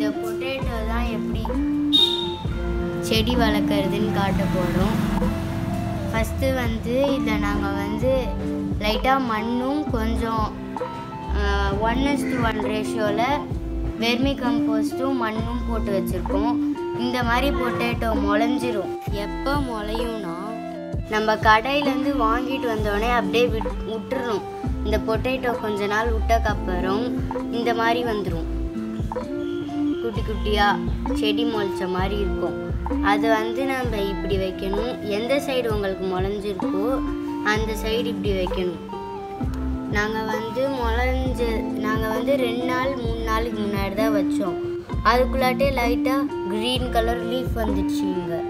potato தான் எப்படி செடி வளர்க்குறதுன்னு காட்ட போகிறோம் ஃபஸ்ட்டு வந்து இதில் நாங்கள் வந்து லைட்டாக மண்ணும் கொஞ்சம் ஒன் இஸ் டு ஒன் ரேஷியோவில் வெர்மி கம்போஸ்ட்டும் மண்ணும் போட்டு வச்சுருக்கோம் இந்த மாதிரி பொட்டேட்டோ முளைஞ்சிரும் எப்போ முளையும்னா நம்ம கடையிலேருந்து வாங்கிட்டு வந்தோடனே அப்படியே விட் விட்டுறணும் இந்த பொட்டேட்டோ கொஞ்ச நாள் விட்டக்கப்புறம் இந்த மாதிரி வந்துடும் குட்டி குட்டியாக செடி முளைச்ச மாதிரி இருக்கும் அது வந்து நம்ம இப்படி வைக்கணும் எந்த சைடு உங்களுக்கு முளைஞ்சிருக்கோ அந்த சைடு இப்படி வைக்கணும் நாங்கள் வந்து முளைஞ்ச நாங்கள் வந்து ரெண்டு நாள் மூணு நாளுக்கு முன்னாடி தான் வச்சோம் அதுக்குள்ளாட்டே லைட்டாக க்ரீன் கலர் லீஃப் வந்துடுச்சு இங்கே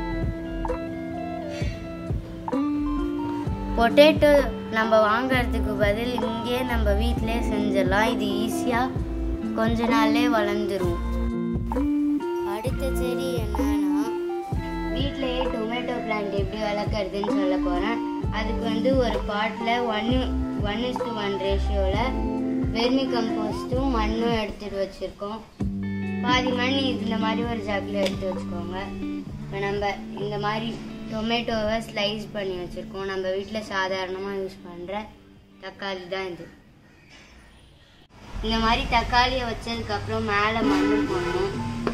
பொட்டேட்டோ நம்ம வாங்குறதுக்கு பதில் இங்கேயே நம்ம வீட்டிலே செஞ்சிடலாம் இது ஈஸியாக கொஞ்ச நாள்லே வளர்ந்துரும் அடுத்த செடி என்னன்னா வீட்டிலேயே டொமேட்டோ பிளான்ட் எப்படி வளர்க்குறதுன்னு சொல்ல போகிறேன் அதுக்கு வந்து ஒரு பாட்டில் ஒன்று ஒன் இஸ் டு ஒன் ரேஷியோவில் வெர்மி கம்போஸ்ட்டும் மண்ணும் எடுத்துகிட்டு வச்சுருக்கோம் பாதி மண் இந்த மாதிரி ஒரு ஜாக்கில் எடுத்து வச்சுக்கோங்க இப்போ நம்ம இந்த மாதிரி டொமேட்டோவை ஸ்லைஸ் பண்ணி வச்சுருக்கோம் நம்ம வீட்டில் சாதாரணமாக யூஸ் பண்ணுற தக்காளி தான் இது இந்த மாதிரி தக்காளியை வச்சதுக்கப்புறம் மேலே மண் போடணும்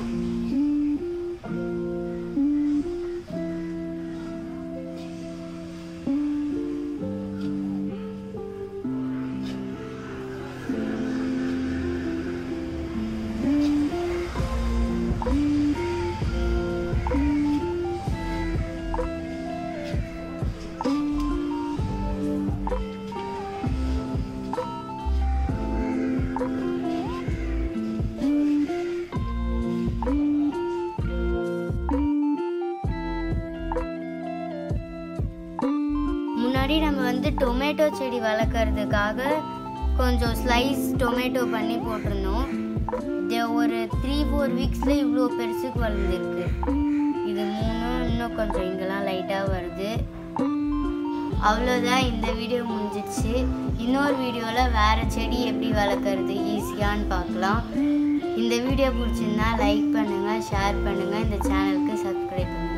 முன்னாடி நம்ம வந்து டொமேட்டோ செடி வளர்க்குறதுக்காக கொஞ்சம் ஸ்லைஸ் டொமேட்டோ பண்ணி போட்டிருந்தோம் இது ஒரு த்ரீ ஃபோர் வீக்ஸில் இவ்வளோ பெருசுக்கு வளர்ந்துருக்கு இது மூணு இன்னும் கொஞ்சம் இங்கெல்லாம் லைட்டாக வருது அவ்வளோதான் இந்த வீடியோ முடிஞ்சிடுச்சு இன்னொரு வீடியோவில் வேறு செடி எப்படி வளர்க்குறது ஈஸியான்னு பார்க்கலாம் இந்த வீடியோ பிடிச்சிருந்தா லைக் பண்ணுங்கள் ஷேர் பண்ணுங்கள் இந்த சேனலுக்கு சப்ஸ்கிரைப் பண்ணுங்கள்